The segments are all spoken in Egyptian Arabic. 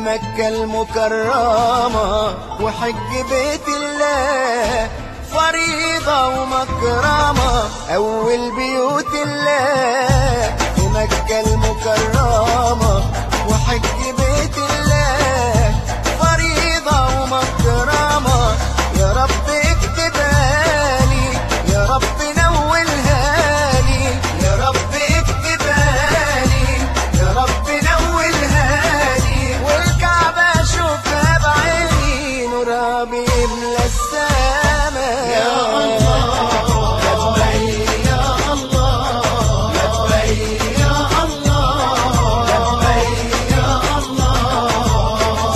مكة المكرمة وحج بيت الله فريضة ومكرمة أول بيوت الله في مكة المكرمة وحج بيت الله فريضة ومكرمة يا رب اكتبها لي يا رب نولها لي يا رب اكتبها لي يا رب نولها لي والكعبة اشوفها بعيني نورها بيملى السماء يا الله لبيك يا الله لبيك يا الله لبيك يا الله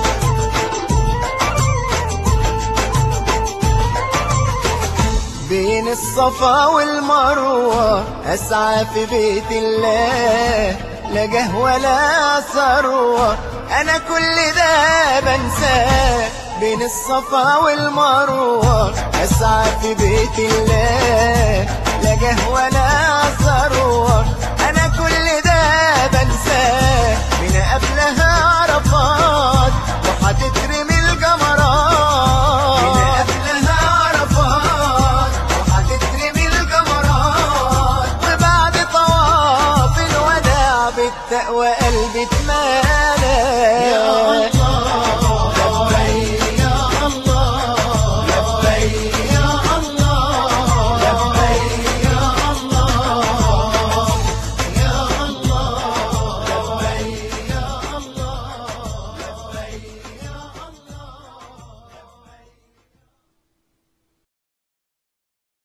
بين الصفا والمروة أسعى في بيت الله لا جه ولا ثروة أنا كل ده بنساه بين الصفا والمروة أسعى في بيت الله لا جه ولا ثروة أنا كل ده بنساه من قبلها عرفات وهتترمي الجمرات من قبلها عرفات وهتترمي الجمرات وبعد طواف الوداع بالتقوى